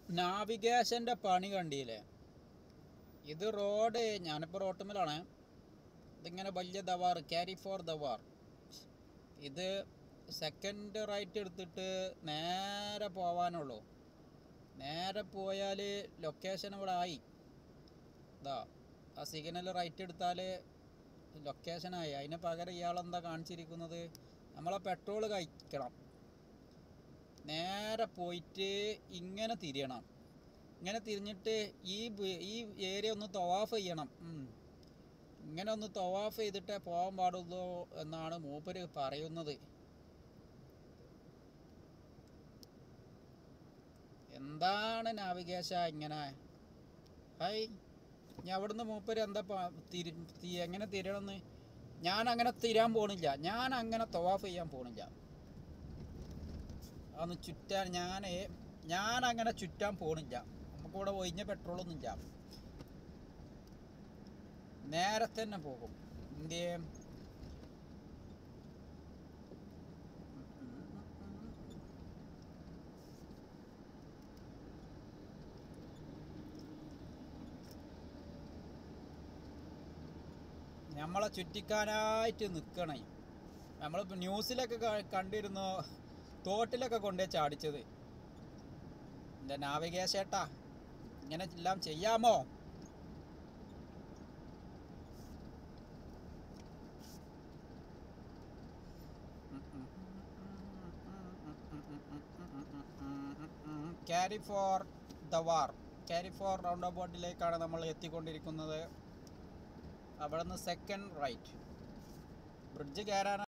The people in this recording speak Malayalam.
നാവിഗേഷൻ്റെ പണി കണ്ടില്ലേ ഇത് റോഡ് ഞാനിപ്പോൾ റോട്ടുമ്മലാണ് ഇതിങ്ങനെ വലിയ ദവാർ ക്യാരി ഫോർ ദവാർ ഇത് സെക്കൻഡ് റൈറ്റ് എടുത്തിട്ട് നേരെ പോവാനുള്ളൂ നേരെ പോയാൽ ലൊക്കേഷൻ ഇവിടെ ആയി ഇതാ ആ സിഗ്നൽ റൈറ്റ് എടുത്താൽ ലൊക്കേഷനായി അതിന് പകരം ഇയാളെന്താ കാണിച്ചിരിക്കുന്നത് നമ്മളെ പെട്രോൾ കഴിക്കണം നേരെ പോയിട്ട് ഇങ്ങനെ തിരിയണം ഇങ്ങനെ തിരിഞ്ഞിട്ട് ഈ ബ- ഈ ഏരിയ ഒന്ന് തവാഫ് ചെയ്യണം ഉം. ഇങ്ങനെ ഒന്ന് തവാഫ് ചെയ്തിട്ടേ പോകാൻ പാടുള്ളൂ എന്നാണ് മൂപ്പര് പറയുന്നത് എന്താണ് നാവിഗേഷ ഇങ്ങനെ ഹൈ ഞാൻ അവിടുന്ന് മൂപ്പര് എന്താ പ- തിരി തി- എങ്ങനെ തിരിയണമെന്ന് ഞാൻ അങ്ങനെ തിരാൻ പോണില്ല ഞാൻ അങ്ങനെ തവാഫ് ചെയ്യാൻ പോണില്ല അതൊന്ന് ചുറ്റാൻ ഞാൻ ഞാൻ അങ്ങനെ ചുറ്റാൻ പോണില്ല നമുക്കിവിടെ ഒഴിഞ്ഞ പെട്രോളൊന്നും ഇല്ല നേരെ തന്നെ പോകും എന്തേ നമ്മളെ ചുറ്റിക്കാനായിട്ട് നിൽക്കണേ നമ്മൾ ന്യൂസിലൊക്കെ ക- കണ്ടിരുന്നു തോട്ടിലൊക്കെ കൊണ്ടുപോയി ചാടിച്ചത് എൻ്റെ നാവികേശേട്ടാ ഇങ്ങനെ എല്ലാം ചെയ്യാമോ carry for the war carry for round അബൌട്ടിലേക്കാണ് നമ്മൾ എത്തിക്കൊണ്ടിരിക്കുന്നത് അവിടെ നിന്ന് സെക്കൻഡ് റൈറ്റ് ബ്രിഡ്ജ് കയറാൻ